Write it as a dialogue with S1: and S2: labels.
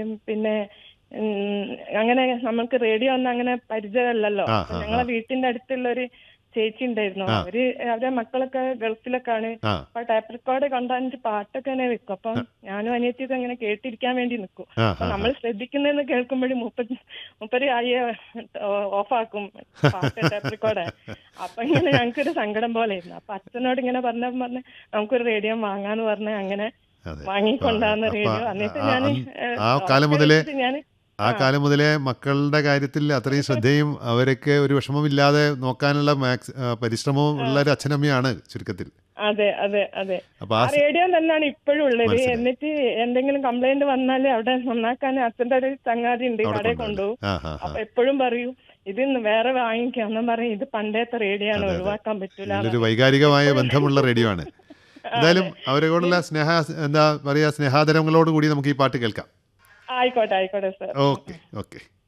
S1: പിന്നെ ഉം, അങ്ങനെ നമ്മൾക്ക് റേഡിയോ ഒന്നും അങ്ങനെ പരിചയമല്ലല്ലോ
S2: ആ,
S1: അപ്പൊ
S2: ആ,
S1: ഞങ്ങളെ
S2: ആ.
S1: വീട്ടിന്റെ അടുത്തുള്ള ഒരു ചേച്ചി ഉണ്ടായിരുന്നു
S2: ആ.
S1: അവര് അവരെ മക്കളൊക്കെ ഗൾഫിലൊക്കെയാണ്
S2: ആ
S1: അപ്പൊ ടൈപ്പ് റെക്കോർഡ് കൊണ്ടുവന്നിട്ട് പാട്ടൊക്കെ തന്നെ വെക്കും അപ്പം ഞാനും അനിയത്തിയൊക്കെ അങ്ങനെ കേട്ടിരിക്കാൻ വേണ്ടി നിൽക്കും
S2: ആ,
S1: അപ്പൊ
S2: ആ,
S1: നമ്മൾ ശ്രദ്ധിക്കുന്നതെന്ന് കേൾക്കുമ്പോഴും മുപ്പത്തി മുപ്പത് ആയ ഓഫാക്കും പാട്ട് ടൈപ്പ് റെക്കോർഡ് അപ്പൊ ഇങ്ങനെ ഞങ്ങൾക്കൊരു സങ്കടം പോലെ ആയിരുന്നു അപ്പൊ അച്ഛനോട് ഇങ്ങനെ പറഞ്ഞ പറഞ്ഞ് നമുക്കൊരു റേഡിയോ വാങ്ങാന്ന് പറഞ്ഞ് അങ്ങനെ
S2: അതെ
S1: വാങ്ങിക്കൊണ്ടാന്ന്
S2: അപ്പൊ
S1: റേഡിയോ എന്നിട്ട്
S2: ആ-
S1: ഞാൻ
S2: അന്ന് ആ കാലം മുതലേ
S1: ഞാൻ
S2: ആ കാലം മുതലേ മക്കളുടെ കാര്യത്തിൽ അത്രയും ശ്രദ്ധയും അവരൊക്കെ ഒരു വിഷമമില്ലാതെ നോക്കാനുള്ള മാക്സ് ആ, പരിശ്രമവും ഉള്ള ഒരു അച്ഛനമ്മയാണ് ചുരുക്കത്തിൽ
S1: അതെ അതെ അതെ
S2: അപ്പൊ
S1: ആ
S2: ആ സ-
S1: റേഡിയോ തന്നെയാണ് ഇപ്പോഴും ഉള്ളത്
S2: മനസ്സിലായി.
S1: എന്നിട്ട് എന്തെങ്കിലും കംപ്ലൈന്റ് വന്നാൽ അവിടെ നന്നാക്കാൻ അച്ഛന്റെ ഒരു ചങ്ങാതി ഉണ്ട്
S2: അവിടെ
S1: കടയിൽ
S2: കൊണ്ടുവരും.
S1: കൊണ്ടുപോകും
S2: ആ, ആ, ആ.
S1: അപ്പൊ എപ്പോഴും പറയും ഇത് ഇന്ന് വേറെ വാങ്ങിക്കാം എന്നും പറയും ഇത് പണ്ടത്തെ റേഡിയോ ആണ്
S2: അതെ, അതെ.
S1: ഒഴിവാക്കാൻ പറ്റൂല
S2: ഇതിലൊരു വൈകാരികമായ ബന്ധമുള്ള റേഡിയോ ആണ് എന്തായാലും അവരോടുള്ള സ്നേഹ എന്താ പറയാ സ്നേഹാദരങ്ങളോട് കൂടി നമുക്ക് ഈ പാട്ട് കേൾക്കാം
S1: ആയിക്കോട്ടെ ആയിക്കോട്ടെ സാർ
S2: ഓക്കെ ഓക്കെ